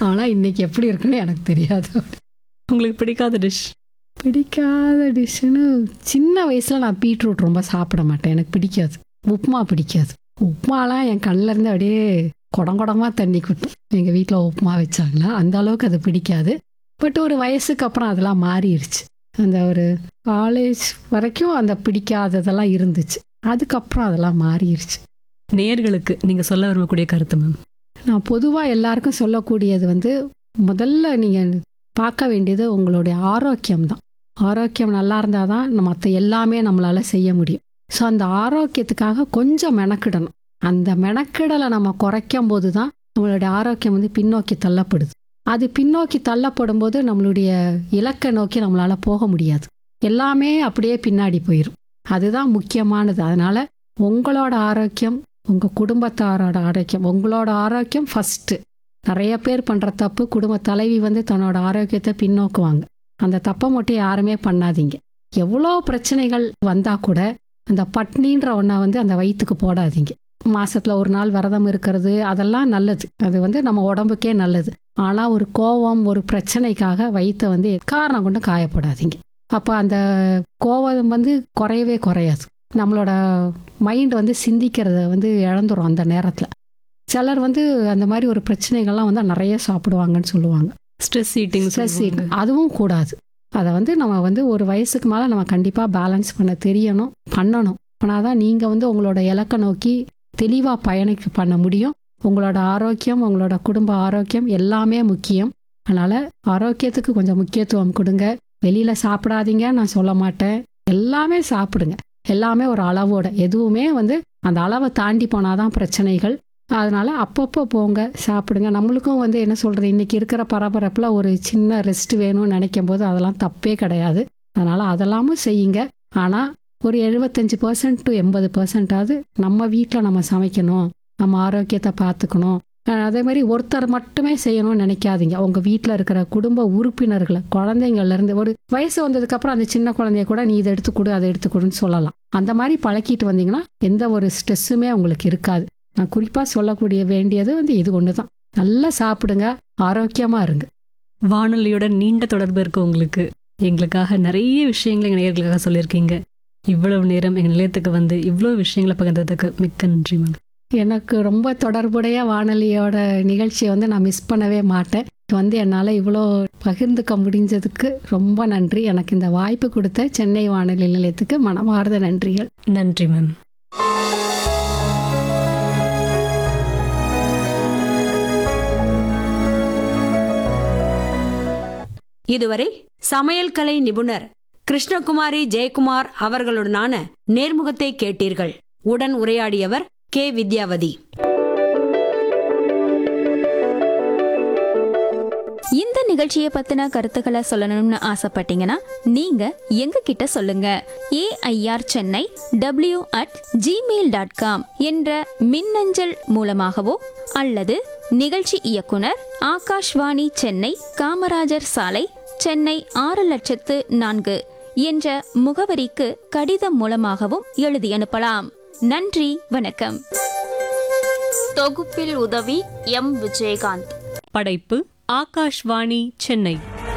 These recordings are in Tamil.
ஆனால் இன்னைக்கு எப்படி இருக்குன்னு எனக்கு தெரியாது உங்களுக்கு பிடிக்காத டிஷ் பிடிக்காத டிஷ்ஷுன்னு சின்ன வயசில் நான் பீட்ரூட் ரொம்ப சாப்பிட மாட்டேன் எனக்கு பிடிக்காது உப்புமா பிடிக்காது உப்புமாலாம் என் கண்ணுல இருந்து அப்படியே குடம் குடமாக தண்ணி கொட்டும் எங்கள் வீட்டில் உப்புமா வச்சாங்கன்னா அந்த அளவுக்கு அது பிடிக்காது பட் ஒரு வயசுக்கு அப்புறம் அதெல்லாம் மாறிடுச்சு அந்த ஒரு காலேஜ் வரைக்கும் அந்த பிடிக்காததெல்லாம் இருந்துச்சு அதுக்கப்புறம் அதெல்லாம் மாறிடுச்சு நேர்களுக்கு நீங்க சொல்ல விரும்பக்கூடிய கருத்து மேம் நான் பொதுவாக எல்லாருக்கும் சொல்லக்கூடியது வந்து முதல்ல நீங்கள் பார்க்க வேண்டியது உங்களுடைய ஆரோக்கியம் தான் ஆரோக்கியம் நல்லா இருந்தால் தான் மற்ற எல்லாமே நம்மளால் செய்ய முடியும் ஸோ அந்த ஆரோக்கியத்துக்காக கொஞ்சம் மெனக்கிடணும் அந்த மெனக்கிடலை நம்ம குறைக்கும் போது தான் நம்மளுடைய ஆரோக்கியம் வந்து பின்னோக்கி தள்ளப்படுது அது பின்னோக்கி தள்ளப்படும் போது நம்மளுடைய இலக்கை நோக்கி நம்மளால் போக முடியாது எல்லாமே அப்படியே பின்னாடி போயிடும் அதுதான் முக்கியமானது அதனால் உங்களோட ஆரோக்கியம் உங்கள் குடும்பத்தாரோட ஆரோக்கியம் உங்களோட ஆரோக்கியம் ஃபஸ்ட்டு நிறைய பேர் பண்ணுற தப்பு குடும்ப தலைவி வந்து தன்னோட ஆரோக்கியத்தை பின்னோக்குவாங்க அந்த தப்பை மட்டும் யாருமே பண்ணாதீங்க எவ்வளோ பிரச்சனைகள் வந்தால் கூட அந்த பட்னின்ற ஒன்றை வந்து அந்த வயிற்றுக்கு போடாதீங்க மாசத்துல ஒரு நாள் விரதம் இருக்கிறது அதெல்லாம் நல்லது அது வந்து நம்ம உடம்புக்கே நல்லது ஆனால் ஒரு கோவம் ஒரு பிரச்சனைக்காக வயிற்றை வந்து காரணம் கொண்டு காயப்படாதீங்க அப்போ அந்த கோவம் வந்து குறையவே குறையாது நம்மளோட மைண்ட் வந்து சிந்திக்கிறத வந்து இழந்துரும் அந்த நேரத்தில் சிலர் வந்து அந்த மாதிரி ஒரு பிரச்சனைகள்லாம் வந்து நிறைய சாப்பிடுவாங்கன்னு சொல்லுவாங்க ஸ்ட்ரெஸ் ஈட்டிங் ஸ்ட்ரெஸ் அதுவும் கூடாது அதை வந்து நம்ம வந்து ஒரு வயசுக்கு மேலே நம்ம கண்டிப்பாக பேலன்ஸ் பண்ண தெரியணும் பண்ணணும் பண்ணாதான் நீங்கள் வந்து உங்களோட இலக்கை நோக்கி தெளிவாக பயணிக்க பண்ண முடியும் உங்களோட ஆரோக்கியம் உங்களோட குடும்ப ஆரோக்கியம் எல்லாமே முக்கியம் அதனால் ஆரோக்கியத்துக்கு கொஞ்சம் முக்கியத்துவம் கொடுங்க வெளியில் சாப்பிடாதீங்க நான் சொல்ல மாட்டேன் எல்லாமே சாப்பிடுங்க எல்லாமே ஒரு அளவோட எதுவுமே வந்து அந்த அளவை தாண்டி போனாதான் பிரச்சனைகள் அதனால அப்பப்போ போங்க சாப்பிடுங்க நம்மளுக்கும் வந்து என்ன சொல்றது இன்னைக்கு இருக்கிற பரபரப்பில் ஒரு சின்ன ரெஸ்ட் வேணும்னு நினைக்கும் போது அதெல்லாம் தப்பே கிடையாது அதனால அதெல்லாமும் செய்யுங்க ஆனால் ஒரு எழுபத்தஞ்சு பர்சன்ட் டு எண்பது பர்சன்டாவது நம்ம வீட்டில் நம்ம சமைக்கணும் நம்ம ஆரோக்கியத்தை பார்த்துக்கணும் அஹ் அதே மாதிரி ஒருத்தர் மட்டுமே செய்யணும்னு நினைக்காதீங்க உங்க வீட்டில் இருக்கிற குடும்ப உறுப்பினர்களை குழந்தைங்கள்ல இருந்து ஒரு வயசு வந்ததுக்கு அப்புறம் அந்த சின்ன குழந்தைய கூட நீ இதை எடுத்துக்கொடு அதை எடுத்துக்கொடுன்னு சொல்லலாம் அந்த மாதிரி பழக்கிட்டு வந்தீங்கன்னா எந்த ஒரு ஸ்ட்ரெஸ்ஸுமே உங்களுக்கு இருக்காது நான் குறிப்பாக சொல்லக்கூடிய வேண்டியது வந்து இது ஒன்று தான் நல்லா சாப்பிடுங்க ஆரோக்கியமாக இருங்க வானொலியோட நீண்ட தொடர்பு இருக்கு உங்களுக்கு எங்களுக்காக நிறைய விஷயங்களை எங்க நேயர்களுக்காக சொல்லியிருக்கீங்க இவ்வளவு நேரம் எங்க நிலையத்துக்கு வந்து இவ்வளவு விஷயங்களை பகிர்ந்ததுக்கு மிக்க நன்றி மேம் எனக்கு ரொம்ப தொடர்புடைய வானொலியோட நிகழ்ச்சியை வந்து நான் மிஸ் பண்ணவே மாட்டேன் வந்து என்னால் இவ்வளோ பகிர்ந்துக்க முடிஞ்சதுக்கு ரொம்ப நன்றி எனக்கு இந்த வாய்ப்பு கொடுத்த சென்னை வானொலி நிலையத்துக்கு மனமார்ந்த நன்றிகள் நன்றி மேம் இதுவரை சமையல் கலை நிபுணர் கிருஷ்ணகுமாரி ஜெயக்குமார் அவர்களுடனான நேர்முகத்தை கேட்டீர்கள் உடன் உரையாடியவர் கே வித்யாவதி இந்த நிகழ்ச்சியை பத்தின கருத்துக்களை சொல்லணும்னு ஆசைப்பட்டீங்கன்னா நீங்க எங்க கிட்ட சொல்லுங்க AIR Chennai W at Gmail dot com என்ற மின்னஞ்சல் மூலமாகவோ அல்லது நிகழ்ச்சி இயக்குனர் ஆகாஷ்வாணி சென்னை காமராஜர் சாலை சென்னை ஆறு லட்சத்து நான்கு என்ற முகவரிக்கு கடிதம் மூலமாகவும் எழுதி அனுப்பலாம் நன்றி வணக்கம் தொகுப்பில் உதவி எம் விஜயகாந்த் படைப்பு ஆகாஷ்வாணி சென்னை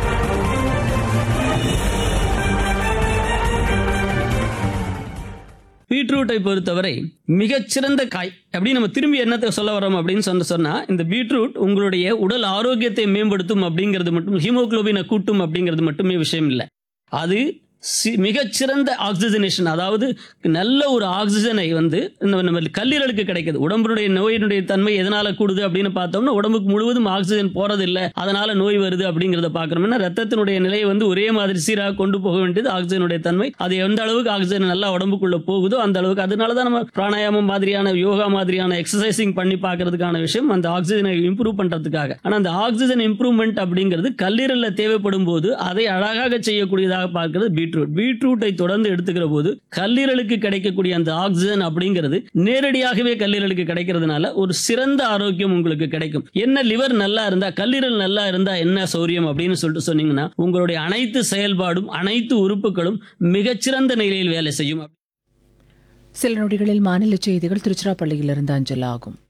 பீட்ரூட்டை பொறுத்தவரை மிகச்சிறந்த காய் அப்படின்னு நம்ம திரும்பி என்னத்தை சொல்ல வரோம் அப்படின்னு சொன்ன சொன்னா இந்த பீட்ரூட் உங்களுடைய உடல் ஆரோக்கியத்தை மேம்படுத்தும் அப்படிங்கிறது மட்டும் ஹீமோகுளோபினை கூட்டும் அப்படிங்கிறது மட்டுமே விஷயம் இல்லை அது சி- மிகச்சிறந்த ஆக்சிஜனேஷன் அதாவது நல்ல ஒரு ஆக்சிஜனை வந்து இந்த நம்ம கல்லீரலுக்கு கிடைக்குது உடம்புடைய நோயினுடைய தன்மை எதனால கூடுது அப்படின்னு பார்த்தோம்னா உடம்புக்கு முழுவதும் ஆக்சிஜன் போறதில்லை அதனால நோய் வருது அப்படிங்கிறத பார்க்கணும்னா ரத்தத்தினுடைய நிலையை வந்து ஒரே மாதிரி சீராக கொண்டு போக வேண்டியது ஆக்சிஜனுடைய தன்மை அது எந்த அளவுக்கு ஆக்சிஜன் நல்லா உடம்புக்குள்ள போகுதோ அந்த அளவுக்கு அதனால தான் நம்ம பிராணாயாமம் மாதிரியான யோகா மாதிரியான எக்ஸசைசிங் பண்ணி பார்க்கறதுக்கான விஷயம் அந்த ஆக்சிஜனை இம்ப்ரூவ் பண்றதுக்காக ஆனா அந்த ஆக்சிஜன் இம்ப்ரூவ்மெண்ட் அப்படிங்கிறது கல்லீரல்ல தேவைப்படும் போது அதை அழகாக செய்யக்கூடியதாக பார்க்கிறது பீட்ரூட் பீட்ரூட்டை தொடர்ந்து எடுத்துக்கிற போது கல்லீரலுக்கு கிடைக்கக்கூடிய அந்த ஆக்சிஜன் அப்படிங்கிறது நேரடியாகவே கல்லீரலுக்கு கிடைக்கிறதுனால ஒரு சிறந்த ஆரோக்கியம் உங்களுக்கு கிடைக்கும் என்ன லிவர் நல்லா இருந்தா கல்லீரல் நல்லா இருந்தா என்ன சௌரியம் அப்படின்னு சொல்லிட்டு சொன்னீங்கன்னா உங்களுடைய அனைத்து செயல்பாடும் அனைத்து உறுப்புகளும் மிகச்சிறந்த நிலையில் வேலை செய்யும் சில நொடிகளில் மாநில செய்திகள் திருச்சிராப்பள்ளியிலிருந்து அஞ்சலாகும்